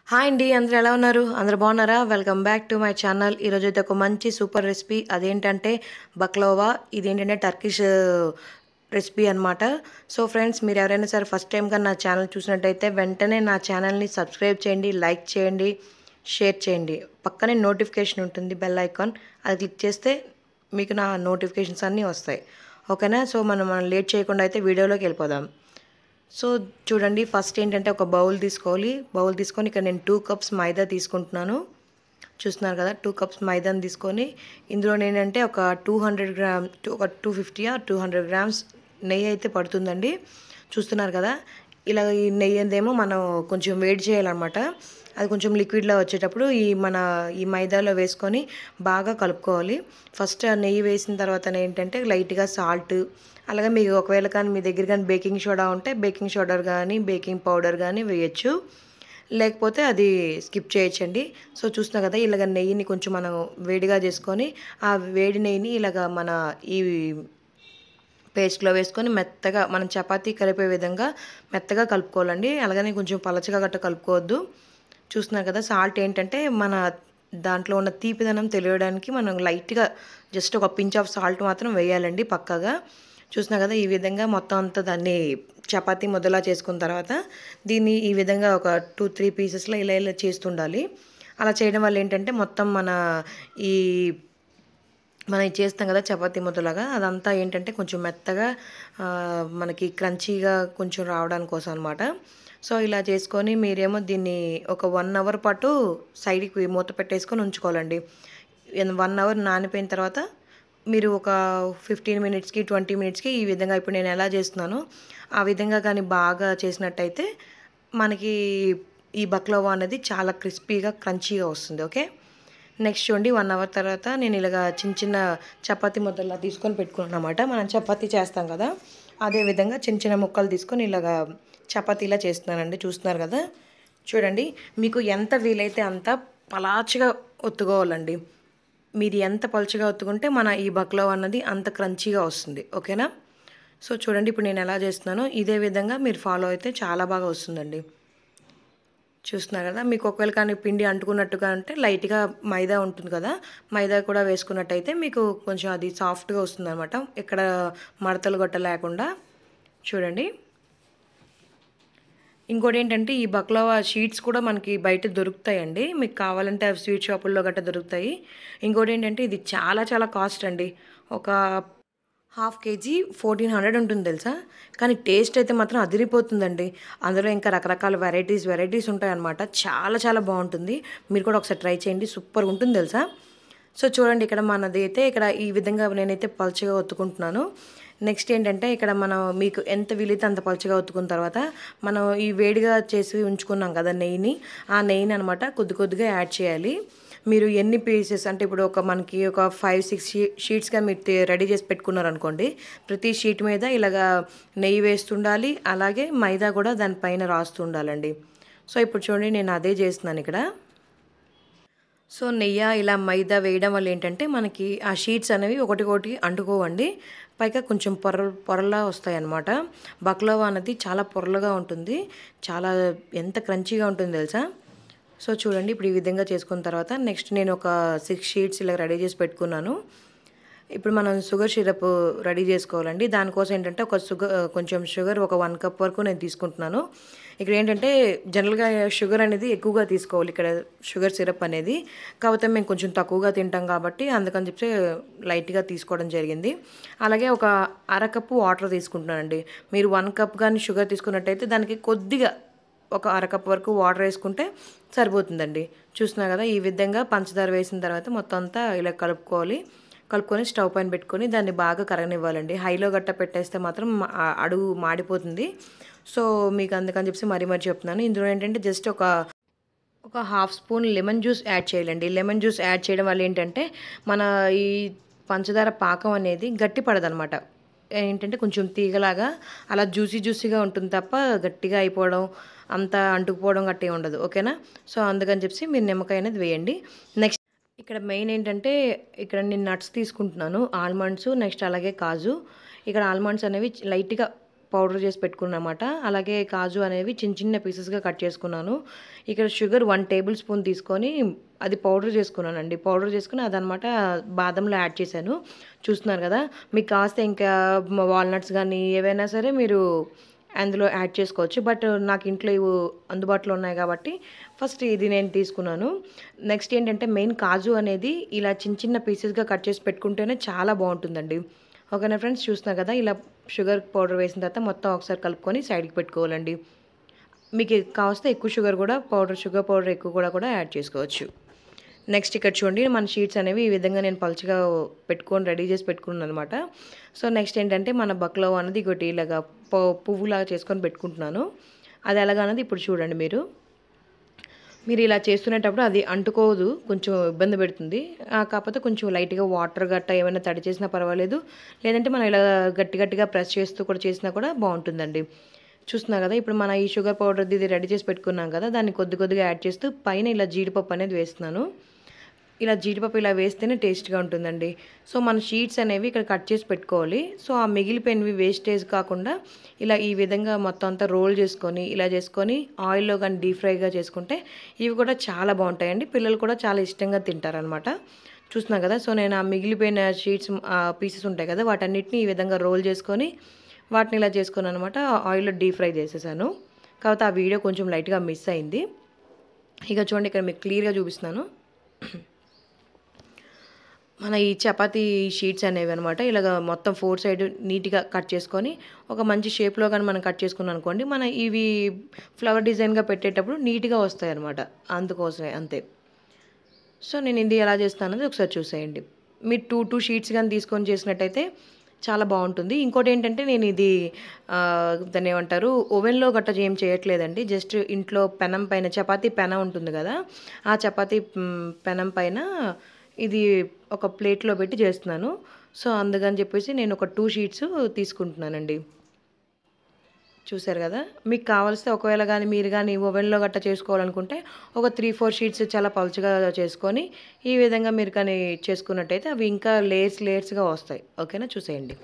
Hi అండి అందరూ ఎలా ఉన్నారు అందరూ బాగున్నారా welcome back to my channel ఈరోజు అయితే ఒక మంచి సూపర్ రెసిపీ అదేంటంటే బక్లోవా ఇదేంటంటే టర్కిష్ రెసిపీ అనమాట సో ఫ్రెండ్స్ మీరు ఎవరైనా సరే ఫస్ట్ టైం కానీ నా ఛానల్ చూసినట్టయితే వెంటనే నా ఛానల్ని సబ్స్క్రైబ్ చేయండి లైక్ చేయండి షేర్ చేయండి పక్కనే నోటిఫికేషన్ ఉంటుంది బెల్ ఐకాన్ అది క్లిక్ చేస్తే మీకు నా నోటిఫికేషన్స్ అన్నీ వస్తాయి ఓకేనా సో మనం మనం లేట్ చేయకుండా అయితే వీడియోలోకి వెళ్ళిపోదాం సో చూడండి ఫస్ట్ ఏంటంటే ఒక బౌల్ తీసుకోవాలి బౌల్ తీసుకొని ఇక్కడ నేను టూ కప్స్ మైదా తీసుకుంటున్నాను చూస్తున్నారు కదా టూ కప్స్ మైదాని తీసుకొని ఇందులో ఏంటంటే ఒక టూ హండ్రెడ్ గ్రామ్ ఒక two fifty two hundred grams నెయ్యి అయితే పడుతుందండి చూస్తున్నారు కదా ఇలా ఈ నెయ్యి ఏమో మనం కొంచెం వేడి చేయాలన్నమాట అది కొంచెం లిక్విడ్లో వచ్చేటప్పుడు ఈ మన ఈ మైదాలో వేసుకొని బాగా కలుపుకోవాలి ఫస్ట్ ఆ నెయ్యి వేసిన తర్వాత ఏంటంటే లైట్గా సాల్ట్ అలాగే మీకు ఒకవేళ కానీ మీ దగ్గర కానీ బేకింగ్ సోడా ఉంటే బేకింగ్ సోడా కానీ బేకింగ్ పౌడర్ కానీ వేయచ్చు లేకపోతే అది స్కిప్ చేయొచ్చండి సో చూస్తున్నా కదా ఇలాగ నెయ్యిని కొంచెం మనం వేడిగా చేసుకొని ఆ వేడి నెయ్యిని ఇలాగ మన ఈ పేస్ట్లో వేసుకొని మెత్తగా మనం చపాతీ కలిపే విధంగా మెత్తగా కలుపుకోవాలండి అలాగని కొంచెం పలచగా గట్ట కలుపుకోవద్దు చూస్తున్నారు కదా సాల్ట్ ఏంటంటే మన దాంట్లో ఉన్న తీపిదనం తెలియడానికి మనం లైట్గా జస్ట్ ఒక పించ్ ఆఫ్ సాల్ట్ మాత్రం వేయాలండి పక్కగా చూసినా కదా ఈ విధంగా మొత్తం అంతా దాన్ని చపాతీ మొదలా చేసుకున్న తర్వాత దీన్ని ఈ విధంగా ఒక టూ త్రీ పీసెస్లో ఇలా ఇలా చేస్తుండాలి అలా చేయడం వల్ల ఏంటంటే మొత్తం మన ఈ మనం ఇది చేస్తాం కదా చపాతీ ముద్దలాగా అదంతా ఏంటంటే కొంచెం మెత్తగా మనకి క్రంచీగా కొంచెం రావడానికి కోసం అనమాట సో ఇలా చేసుకొని మీరేమో దీన్ని ఒక వన్ అవర్ పాటు సైడ్కి మూత పెట్టేసుకొని ఉంచుకోవాలండి వన్ అవర్ నానిపోయిన తర్వాత మీరు ఒక ఫిఫ్టీన్ మినిట్స్కి ట్వంటీ మినిట్స్కి ఈ విధంగా ఇప్పుడు నేను ఎలా చేస్తున్నానో ఆ విధంగా కానీ బాగా చేసినట్టయితే మనకి ఈ బక్లవా అనేది చాలా క్రిస్పీగా క్రంచీగా వస్తుంది ఓకే నెక్స్ట్ చూడండి వన్ అవర్ తర్వాత నేను ఇలాగ చిన్న చిన్న చపాతీ ముద్దలా తీసుకొని పెట్టుకున్నాను అనమాట మనం చపాతీ చేస్తాం కదా అదే విధంగా చిన్న చిన్న ముక్కలు తీసుకొని ఇలాగ చపాతీలా చేస్తున్నానండి చూస్తున్నారు కదా చూడండి మీకు ఎంత వీలైతే అంత పలాచగా ఒత్తుకోవాలండి మీరు ఎంత పలుచగా ఒత్తుకుంటే మన ఈ బక్లో అన్నది అంత క్రంచీగా వస్తుంది ఓకేనా సో చూడండి ఇప్పుడు నేను ఎలా చేస్తున్నానో ఇదే విధంగా మీరు ఫాలో అయితే చాలా బాగా వస్తుందండి చూస్తున్నారు కదా మీకు ఒకవేళ కానీ పిండి అంటుకున్నట్టుగా అంటే లైట్గా మైదా ఉంటుంది కదా మైదా కూడా వేసుకున్నట్టయితే మీకు కొంచెం అది సాఫ్ట్గా వస్తుంది అనమాట ఇక్కడ మడతలు గొట్ట లేకుండా చూడండి ఇంకోటి ఏంటంటే ఈ బక్లవా షీట్స్ కూడా మనకి బయట దొరుకుతాయండి మీకు కావాలంటే అవి స్వీట్ షాపుల్లో గట్రా దొరుకుతాయి ఇంకోటి ఏంటంటే ఇది చాలా చాలా కాస్ట్ అండి ఒక హాఫ్ కేజీ ఫోర్టీన్ హండ్రెడ్ ఉంటుంది తెలుసా కానీ టేస్ట్ అయితే మాత్రం అదిరిపోతుందండి అందులో ఇంకా రకరకాల వెరైటీస్ వెరైటీస్ ఉంటాయన్నమాట చాలా చాలా బాగుంటుంది మీరు కూడా ఒకసారి ట్రై చేయండి సూపర్ ఉంటుంది తెలుసా సో చూడండి ఇక్కడ మనది అయితే ఇక్కడ ఈ విధంగా నేనైతే పలుచగా ఒత్తుకుంటున్నాను నెక్స్ట్ ఏంటంటే ఇక్కడ మనం మీకు ఎంత వీలైతే అంత పలుచగా ఒత్తుకున్న తర్వాత మనం ఈ వేడిగా చేసి ఉంచుకున్నాం కదా నెయ్యిని ఆ నెయ్యిని అనమాట కొద్ది కొద్దిగా యాడ్ చేయాలి మీరు ఎన్ని పీసెస్ అంటే ఇప్పుడు ఒక మనకి ఒక ఫైవ్ సిక్స్ షీట్స్గా మీరు రెడీ చేసి పెట్టుకున్నారు అనుకోండి ప్రతి షీట్ మీద ఇలాగా నెయ్యి వేస్తుండాలి అలాగే మైదా కూడా దానిపైన రాస్తుండాలండి సో ఇప్పుడు చూడండి నేను అదే చేస్తున్నాను ఇక్కడ సో నెయ్యి ఇలా మైదా వేయడం వల్ల ఏంటంటే మనకి ఆ షీట్స్ అనేవి ఒకటికొకటి అంటుకోవండి పైగా కొంచెం పొర పొరలా వస్తాయి అన్నమాట బక్లవా అనేది చాలా పొరలుగా ఉంటుంది చాలా ఎంత క్రంచీగా ఉంటుంది తెలుసా సో చూడండి ఇప్పుడు ఈ విధంగా చేసుకున్న తర్వాత నెక్స్ట్ నేను ఒక సిక్స్ షీట్స్ ఇలా రెడీ చేసి పెట్టుకున్నాను ఇప్పుడు మనం షుగర్ సిరప్ రెడీ చేసుకోవాలండి దానికోసం ఏంటంటే ఒక షుగర్ కొంచెం షుగర్ ఒక వన్ కప్ వరకు నేను తీసుకుంటున్నాను ఇక్కడ ఏంటంటే జనరల్గా షుగర్ అనేది ఎక్కువగా తీసుకోవాలి ఇక్కడ షుగర్ సిరప్ అనేది కాకపోతే మేము కొంచెం తక్కువగా తింటాం కాబట్టి అందుకని చెప్పి లైట్గా తీసుకోవడం జరిగింది అలాగే ఒక అరకప్పు వాటర్ తీసుకుంటున్నానండి మీరు వన్ కప్ కానీ షుగర్ తీసుకున్నట్టయితే దానికి కొద్దిగా ఒక అరకప్ వరకు వాటర్ వేసుకుంటే సరిపోతుందండి చూస్తున్నా కదా ఈ విధంగా పంచదార వేసిన తర్వాత మొత్తం అంతా ఇలా కలుపుకోవాలి కలుపుకొని స్టవ్ పైన పెట్టుకొని దాన్ని బాగా కరగనివ్వాలండి హైలో గట్ట పెట్టేస్తే మాత్రం అడుగు మాడిపోతుంది సో మీకు అందుకని చెప్పి మరీ మరీ చెప్తున్నాను ఇందులో ఏంటంటే జస్ట్ ఒక ఒక half spoon lemon juice add చేయాలండి లెమన్ జ్యూస్ యాడ్ చేయడం వల్ల ఏంటంటే మన ఈ పంచదార పాకం అనేది గట్టి పడదనమాట ఏంటంటే కొంచెం తీగలాగా అలా జ్యూసీ జ్యూసీగా ఉంటుంది తప్ప గట్టిగా అయిపోవడం అంత అంటుకుపోవడం గట్టిగా ఉండదు ఓకేనా సో అందుకని చెప్పి మీరు నిమ్మకాయ అనేది వేయండి నెక్స్ట్ ఇక్కడ మెయిన్ ఏంటంటే ఇక్కడ నేను నట్స్ తీసుకుంటున్నాను ఆల్మండ్స్ నెక్స్ట్ అలాగే కాజు ఇక్కడ ఆల్మండ్స్ అనేవి లైట్గా పౌడర్ చేసి పెట్టుకున్నమాట అలాగే కాజు అనేవి చిన్న చిన్న పీసెస్గా కట్ చేసుకున్నాను ఇక్కడ షుగర్ వన్ టేబుల్ స్పూన్ తీసుకొని అది పౌడర్ చేసుకున్నానండి పౌడర్ చేసుకుని అదనమాట బాదంలో యాడ్ చేశాను చూస్తున్నారు కదా మీకు కాస్త ఇంకా వాల్నట్స్ కానీ ఏవైనా సరే మీరు అందులో యాడ్ చేసుకోవచ్చు బట్ నాకు ఇంట్లో ఇవి అందుబాటులో ఉన్నాయి కాబట్టి ఫస్ట్ ఇది నేను తీసుకున్నాను నెక్స్ట్ ఏంటంటే మెయిన్ కాజు అనేది ఇలా చిన్న చిన్న పీసెస్గా కట్ చేసి పెట్టుకుంటేనే చాలా బాగుంటుందండి ఓకేనా ఫ్రెండ్స్ చూస్తున్నారు కదా ఇలా షుగర్ పౌడర్ వేసిన తర్వాత మొత్తం ఒకసారి కలుపుకొని సైడ్కి పెట్టుకోవాలండి మీకు కావస్తే ఎక్కువ షుగర్ కూడా పౌడర్ షుగర్ పౌడర్ ఎక్కువ కూడా కూడా యాడ్ చేసుకోవచ్చు నెక్స్ట్ ఇక్కడ చూడండి మన షీట్స్ అనేవి ఈ విధంగా నేను పలుచగా పెట్టుకొని రెడీ చేసి పెట్టుకున్నాను అనమాట సో నెక్స్ట్ ఏంటంటే మన బక్లో అనేది ఒకటి ఇలాగా పువ్వులాగా చేసుకొని పెట్టుకుంటున్నాను అది ఎలాగన్నది ఇప్పుడు చూడండి మీరు మీరు ఇలా చేస్తునేటప్పుడు అది అంటుకోదు కొంచెం ఇబ్బంది పెడుతుంది కాకపోతే కొంచెం లైట్గా వాటర్ గట్ట ఏమైనా తడి చేసినా పర్వాలేదు లేదంటే మనం ఇలా గట్టి గట్టిగా ప్రెస్ చేస్తూ కూడా చేసినా కూడా బాగుంటుందండి చూస్తున్నా కదా ఇప్పుడు మన ఈ షుగర్ పౌడర్ ఇది రెడీ చేసి పెట్టుకున్నాం కదా దాన్ని కొద్ది కొద్దిగా యాడ్ చేస్తూ పైన ఇలా జీడిపప్పు అనేది వేస్తున్నాను ఇలా జీడిపప్పు ఇలా వేస్తేనే టేస్ట్గా ఉంటుందండి సో మన షీట్స్ అనేవి ఇక్కడ కట్ చేసి పెట్టుకోవాలి సో ఆ మిగిలిపోయినవి వేస్టేజ్ కాకుండా ఇలా ఈ విధంగా మొత్తం అంతా రోల్ చేసుకొని ఇలా చేసుకొని ఆయిల్లో కానీ డీప్ ఫ్రైగా చేసుకుంటే ఇవి కూడా చాలా బాగుంటాయండి పిల్లలు కూడా చాలా ఇష్టంగా తింటారనమాట చూస్తున్నాం కదా సో నేను ఆ మిగిలిపోయిన షీట్స్ పీసెస్ ఉంటాయి కదా వాటన్నిటిని ఈ విధంగా రోల్ చేసుకొని వాటిని ఇలా చేసుకుని అనమాట ఆయిల్లో డీప్ ఫ్రై చేసేసాను కాకపోతే ఆ వీడియో కొంచెం లైట్గా మిస్ అయింది ఇక చూడండి ఇక్కడ మీకు క్లియర్గా చూపిస్తున్నాను మన ఈ చపాతీ షీట్స్ అనేవి అనమాట ఇలాగ మొత్తం ఫోర్ సైడ్ నీట్గా కట్ చేసుకొని ఒక మంచి షేప్లో కానీ మనం కట్ చేసుకున్నాం అనుకోండి మన ఇవి ఫ్లవర్ డిజైన్గా పెట్టేటప్పుడు నీట్గా వస్తాయి అనమాట అందుకోసమే అంతే సో నేను ఇది ఎలా చేస్తానది ఒకసారి చూసేయండి మీరు టూ టూ షీట్స్ కానీ తీసుకొని చేసినట్టయితే చాలా బాగుంటుంది ఇంకోటి ఏంటంటే నేను ఇది దాన్ని ఏమంటారు ఓవెన్లో గట్ట ఏం చేయట్లేదండి జస్ట్ ఇంట్లో పెనం పైన చపాతీ పెన ఉంటుంది కదా ఆ చపాతీ పెనం పైన ఇది ఒక ప్లేట్లో పెట్టి చేస్తున్నాను సో అందుకని చెప్పేసి నేను ఒక టూ షీట్స్ తీసుకుంటున్నానండి చూసారు కదా మీకు కావాల్సిన ఒకవేళ కానీ మీరు కానీ ఓవెన్లో గట్ట చేసుకోవాలనుకుంటే ఒక త్రీ ఫోర్ షీట్స్ చాలా పలుచగా చేసుకొని ఈ విధంగా మీరు కానీ చేసుకున్నట్టయితే అవి ఇంకా లేయర్స్ లేయర్స్గా వస్తాయి ఓకేనా చూసేయండి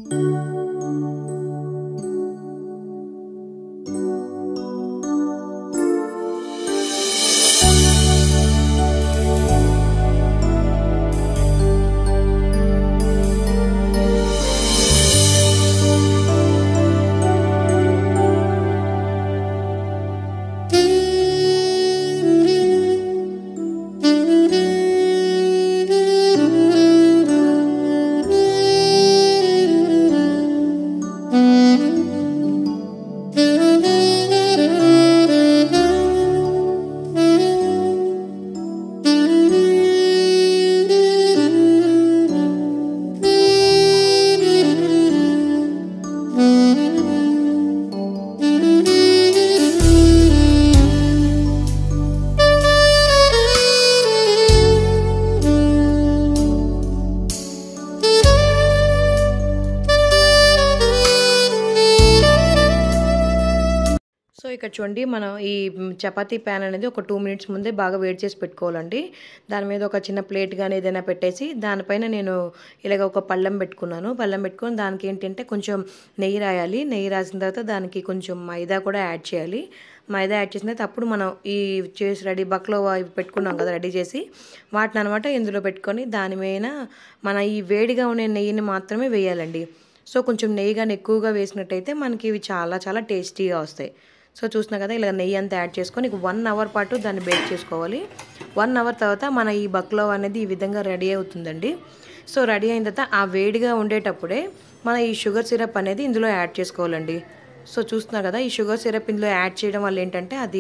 సో ఇక్కడ చూడండి మనం ఈ చపాతీ ప్యాన్ అనేది ఒక టూ మినిట్స్ ముందే బాగా వేడి చేసి పెట్టుకోవాలండి దాని మీద ఒక చిన్న ప్లేట్ కానీ ఏదైనా పెట్టేసి దానిపైన నేను ఇలాగ ఒక పళ్ళెం పెట్టుకున్నాను పళ్ళెం పెట్టుకొని దానికి ఏంటంటే కొంచెం నెయ్యి రాయాలి నెయ్యి రాసిన తర్వాత దానికి కొంచెం మైదా కూడా యాడ్ చేయాలి మైదా యాడ్ చేసిన తర్వాత అప్పుడు మనం ఈ చేసి రెడీ బక్లో ఇవి పెట్టుకున్నాం కదా రెడీ చేసి వాటిని అనమాట ఇందులో పెట్టుకొని దాని మీద మన ఈ వేడిగా ఉండే నెయ్యిని మాత్రమే వేయాలండి సో కొంచెం నెయ్యి కానీ ఎక్కువగా వేసినట్టయితే మనకి ఇవి చాలా చాలా టేస్టీగా వస్తాయి సో చూస్తున్నా కదా ఇలా నెయ్యి అంతా యాడ్ చేసుకొని వన్ అవర్ పాటు దాన్ని బేక్ చేసుకోవాలి వన్ అవర్ తర్వాత మన ఈ బక్లో అనేది ఈ విధంగా రెడీ అవుతుందండి సో రెడీ అయిన తర్వాత ఆ వేడిగా ఉండేటప్పుడే మన ఈ షుగర్ సిరప్ అనేది ఇందులో యాడ్ చేసుకోవాలండి సో చూస్తున్నారు కదా ఈ షుగర్ సిరప్ ఇందులో యాడ్ చేయడం వల్ల ఏంటంటే అది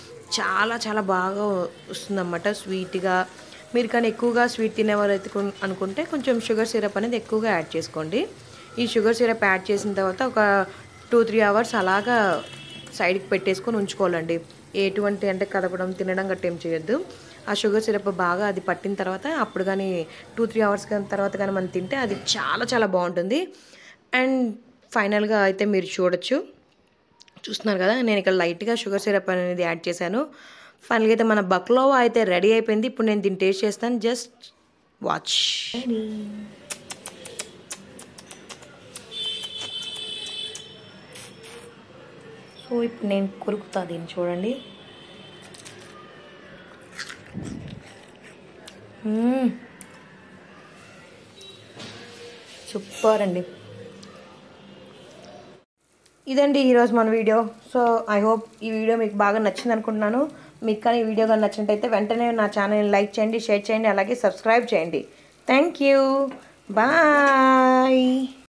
చాలా చాలా బాగా వస్తుందన్నమాట స్వీట్గా మీరు కానీ ఎక్కువగా స్వీట్ తినేవారు అయితే అనుకుంటే కొంచెం షుగర్ సిరప్ అనేది ఎక్కువగా యాడ్ చేసుకోండి ఈ షుగర్ సిరప్ యాడ్ చేసిన తర్వాత ఒక టూ త్రీ అవర్స్ అలాగా సైడ్కి పెట్టేసుకొని ఉంచుకోవాలండి ఎటువంటి అంటే కదపడం తినడం గట్ట ఏం చేయొద్దు ఆ షుగర్ సిరప్ బాగా అది పట్టిన తర్వాత అప్పుడు కానీ టూ త్రీ అవర్స్ తర్వాత కానీ మనం తింటే అది చాలా చాలా బాగుంటుంది అండ్ ఫైనల్గా అయితే మీరు చూడొచ్చు చూస్తున్నారు కదా నేను ఇక్కడ లైట్గా షుగర్ సిరప్ అనేది యాడ్ చేశాను ఫైనల్గా అయితే మన బక్లోవా అయితే రెడీ అయిపోయింది ఇప్పుడు నేను దీన్ని టేస్ట్ చేస్తాను జస్ట్ వాచ్ సో ఇప్పుడు నేను కొరుకుతా దీన్ని చూడండి మ్మ్. సూపర్ అండి ఇదండి ఈరోజు మన వీడియో సో ఐ హోప్ ఈ వీడియో మీకు బాగా నచ్చింది అనుకుంటున్నాను మీకు కానీ ఈ వీడియో కానీ నచ్చినట్టయితే వెంటనే నా ఛానల్ని లైక్ చేయండి షేర్ చేయండి అలాగే సబ్స్క్రైబ్ చేయండి థ్యాంక్ యూ బాయ్